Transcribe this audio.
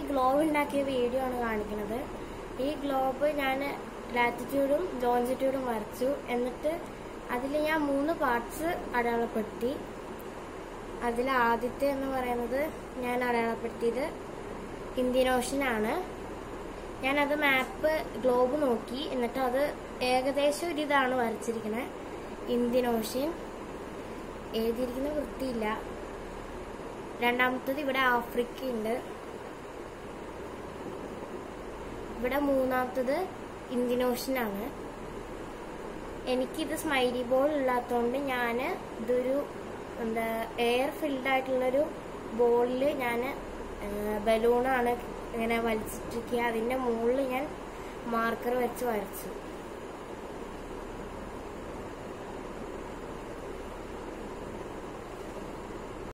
globe ഉണ്ടാക്കിയ video ആണ് കാണിക്കുന്നത് ഈ ഗ്ലോബ് ഞാൻ ലാറ്റിറ്റ്യൂഡും ലോഞ്ചിറ്റ്യൂഡും വരച്ചു എന്നിട്ട് അതിൽ ഞാൻ മൂന്ന് പാർട്സ് അടയാളപ്പെടുത്തി അതിൽ ആദ്യത്തെ എന്ന് പറയുന്നത് ഞാൻ അടയാളപ്പെടുത്തിയത് ഇന്ത്യൻ ഓഷൻ ആണ് ഞാനത് മാപ്പ് ഗ്ലോബ് നോക്കി എന്നിട്ട് അത് ഏകദേശം ഒരു ഇതാണ് വരച്ചിരിക്കുന്നത് ഇന്ത്യൻ ഓഷ്യൻ എഴുതിയിരിക്കുന്ന വൃത്തിയില്ല രണ്ടാമത്തത് ഇവിടെ ആഫ്രിക്ക ഉണ്ട് ഇവിടെ മൂന്നാമത്തത് ഇന്ത്യൻ ഓഷ്യൻ ആണ് എനിക്കിത് സ്മൈലി ബോൾ ഇല്ലാത്തതുകൊണ്ട് ഞാൻ ഇതൊരു എന്താ എയർ ഫിൽഡ് ആയിട്ടുള്ളൊരു ബോളിൽ ഞാൻ ബലൂണാണ് ഇങ്ങനെ വലിച്ചിട്ടിരിക്കുക അതിൻ്റെ മുകളിൽ ഞാൻ മാർക്കർ വെച്ച് വരച്ചു